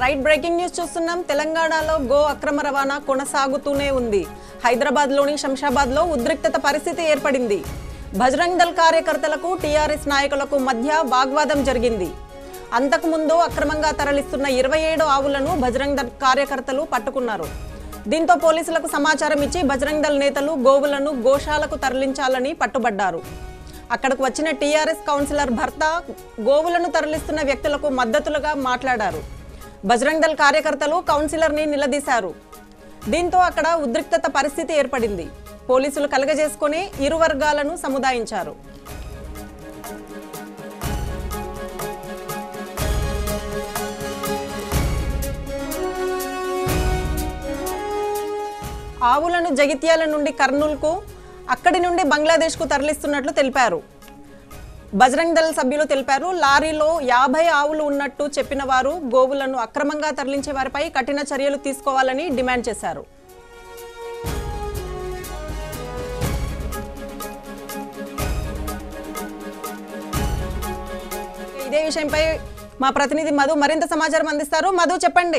right breaking news చూస్తున్నాం తెలంగాణలో go అక్రమ రవాణా కొనసాగుతూనే ఉంది హైదరాబాద్లోని శంషాబాద్లో ఉద్రిక్తత పరిస్థితి ఏర్పడింది బజరంగ్ దళ్ కార్యకర్తలకు టీఆర్ఎస్ నాయకులకు మధ్య వాగ్వాదం జరిగింది అంతకుముందు అక్రమంగా తరలిస్తున్న ఇరవై ఏడు ఆవులను బజరంగ్ దళ్ కార్యకర్తలు పట్టుకున్నారు దీంతో పోలీసులకు సమాచారం ఇచ్చి బజరంగ్ దళ్ నేతలు గోవులను గోశాలకు తరలించాలని పట్టుబడ్డారు అక్కడకు వచ్చిన టీఆర్ఎస్ కౌన్సిలర్ భర్త గోవులను తరలిస్తున్న వ్యక్తులకు మద్దతులుగా మాట్లాడారు బజరంగ్ దళ్ కార్యకర్తలు కౌన్సిలర్ని నిలదీశారు దీంతో అక్కడ ఉద్రిక్తత పరిస్థితి ఏర్పడింది పోలీసులు కలగజేసుకుని ఇరు వర్గాలను సముదాయించారు ఆవులను జగిత్యాల నుండి కర్నూలుకు అక్కడి నుండి బంగ్లాదేశ్కు తరలిస్తున్నట్లు తెలిపారు బజరంగ్ దళ సభ్యులు తెలిపారు లారీలో యాభై ఆవులు ఉన్నట్టు చెప్పిన వారు గోవులను అక్రమంగా తరలించే వారిపై కఠిన చర్యలు తీసుకోవాలని డిమాండ్ చేశారు ఇదే విషయంపై మా ప్రతినిధి మధు మరింత సమాచారం అందిస్తారు మధు చెప్పండి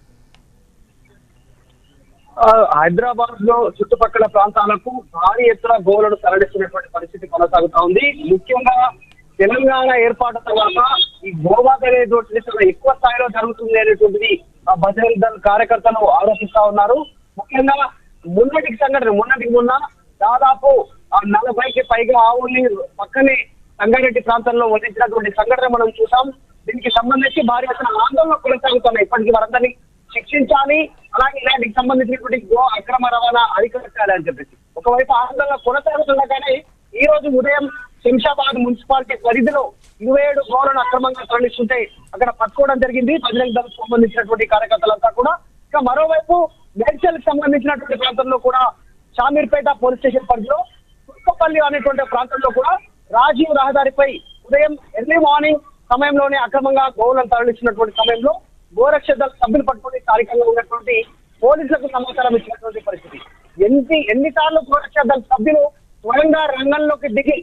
ఆ, హైదరాబాద్ లో చుట్టుపక్కల ప్రాంతాలకు భారీ ఎత్తున గోవులను తరలిస్తున్నటువంటి పరిస్థితి కొనసాగుతా ఉంది ముఖ్యంగా తెలంగాణ ఏర్పాటు తర్వాత ఈ గోవాద అనేటువంటిది చాలా ఎక్కువ స్థాయిలో జరుగుతుంది అనేటువంటిది ఆ బజరంగ్ దళ్ కార్యకర్తలు ఆరోపిస్తా ఉన్నారు ముఖ్యంగా మొన్నటికి సంఘటన మొన్నటికి మొన్న దాదాపు ఆ నలభైకి పైగా ఆవుల్ని పక్కనే సంగారెడ్డి ప్రాంతంలో వదిలించినటువంటి సంఘటన మనం చూసాం దీనికి సంబంధించి భారీ ఎత్తున ఆందోళన కొనసాగుతున్నాయి ఇప్పటికీ వారందరినీ శిక్షించాలి అలాగే ఇలాంటికి సంబంధించినటువంటి గో అక్రమ రవాణా అరికట్టాలి అని చెప్పేసి ఒకవైపు ఆందోళన కొనసాగుతుండగానే ఈ రోజు ఉదయం శంషాబాద్ మున్సిపాలిటీ పరిధిలో ఇరవై ఏడు గోలను అక్రమంగా తరలిస్తుంటే అక్కడ పట్టుకోవడం జరిగింది బజరంగ దళకు సంబంధించినటువంటి కార్యకర్తలంతా కూడా ఇక మరోవైపు మేడ్చల్ కి సంబంధించినటువంటి ప్రాంతంలో కూడా షామీర్పేట పోలీస్ స్టేషన్ పరిధిలో తుర్కపల్లి అనేటువంటి ప్రాంతంలో కూడా రాజీవ్ రహదారిపై ఉదయం ఎర్లీ మార్నింగ్ సమయంలోనే అక్రమంగా గోవులను తరలిస్తున్నటువంటి సమయంలో గోరక్ష దళ సభ్యులు పట్టుకుని స్థానికంగా ఉన్నటువంటి పోలీసులకు సమాచారం ఇచ్చినటువంటి పరిస్థితి ఎన్ని ఎన్నిసార్లు గోరక్ష దళ సభ్యులు స్వయంగా రంగంలోకి దిగి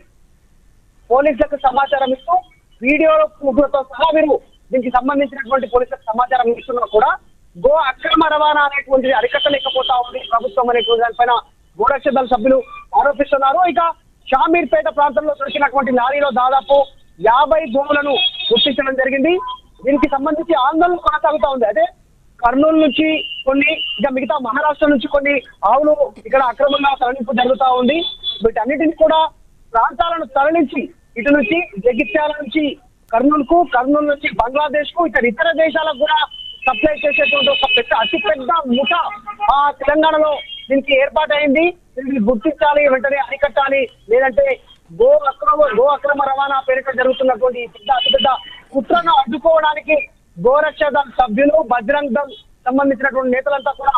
పోలీసులకు సమాచారం ఇస్తూ వీడియో ఫోటోలతో సహా వీరు దీనికి సంబంధించినటువంటి పోలీసులకు సమాచారం ఇస్తున్నా కూడా గో అక్రమ రవాణా అనేటువంటిది అరికట్టలేకపోతా ఉంది ప్రభుత్వం అనేటువంటి దానిపైన గోరక్ష దళ సభ్యులు ఆరోపిస్తున్నారు ఇక షామీర్పేట ప్రాంతంలో దొరికినటువంటి లారీలో దాదాపు యాభై గోవులను గుర్తించడం జరిగింది దీనికి సంబంధించి ఆందోళన కొనసాగుతా ఉంది అదే కర్నూలు నుంచి కొన్ని ఇక మిగతా మహారాష్ట్ర నుంచి కొన్ని ఆవులు ఇక్కడ అక్రమంగా తరలింపు జరుగుతా ఉంది వీటన్నిటిని కూడా ప్రాంతాలను తరలించి ఇటు నుంచి జగిత్యాల నుంచి కర్నూలుకు కర్నూలు నుంచి బంగ్లాదేశ్ కు ఇతర ఇతర దేశాలకు కూడా సప్లై చేసేటువంటి ఒక పెద్ద అతి పెద్ద ముఠ ఆ తెలంగాణలో దీనికి ఏర్పాటైంది దీనికి గుర్తించాలి వెంటనే అరికట్టాలి లేదంటే గో అక్రమ గో అక్రమ రవాణా పేరిట జరుగుతున్నటువంటి ఈ పెద్ద అతి పెద్ద కుట్రను అడ్డుకోవడానికి గోరక్ష దళ్ సభ్యులు బజరంగ్ దళ్ సంబంధించినటువంటి నేతలంతా కూడా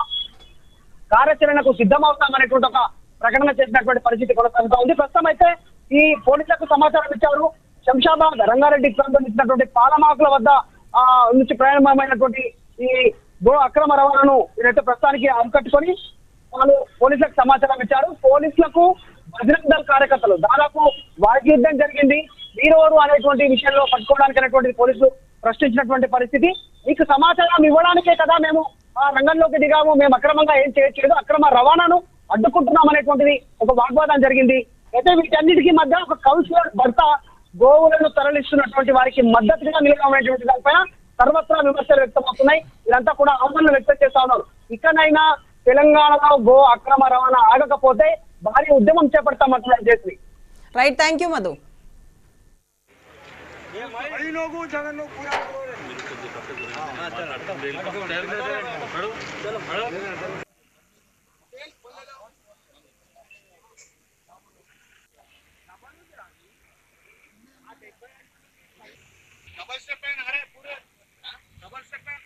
కార్యాచరణకు సిద్ధమవుతామనేటువంటి ఒక ప్రకటన చేసినటువంటి పరిస్థితి కొనసాగుతా ఉంది ప్రస్తుతం అయితే ఈ పోలీసులకు సమాచారం ఇచ్చారు శంషాబాద్ రంగారెడ్డికి సంబంధించినటువంటి పాలమాకుల వద్ద ఆ నుంచి ప్రారంభమైనటువంటి ఈ గో అక్రమ రవాణాను వీరైతే ప్రస్తుతానికి అరికట్టుకొని వాళ్ళు పోలీసులకు సమాచారం ఇచ్చారు పోలీసులకు బజరంగ్ దళ్ కార్యకర్తలు దాదాపు వాగ్యుద్ధం జరిగింది వీరోరు అనేటువంటి విషయంలో పట్టుకోవడానికి అనేటువంటి పోలీసులు ప్రశ్నించినటువంటి పరిస్థితి మీకు సమాచారం ఇవ్వడానికే కదా మేము ఆ రంగంలోకి దిగాము మేము అక్రమంగా ఏం చేయట్లేదు అక్రమ రవాణాను అడ్డుకుంటున్నాం అనేటువంటిది ఒక వాగ్వాదం జరిగింది అయితే వీటన్నిటికీ మధ్య ఒక కౌన్సిలర్ భర్త గోవులను తరలిస్తున్నటువంటి వారికి మద్దతుగా నిలవనేటువంటి దానిపైన సర్వత్రా విమర్శలు వ్యక్తమవుతున్నాయి ఇదంతా కూడా ఆందోళన వ్యక్తం చేస్తా ఉన్నారు ఇకనైనా తెలంగాణలో గో అక్రమ రవాణా ఆగకపోతే భారీ ఉద్యమం చేపడతామంటున్నారు JC right thank you Madhu भाई लोगों जगन लोग पूरा डबल स्टेप पेन अरे पूरे डबल स्टेप पेन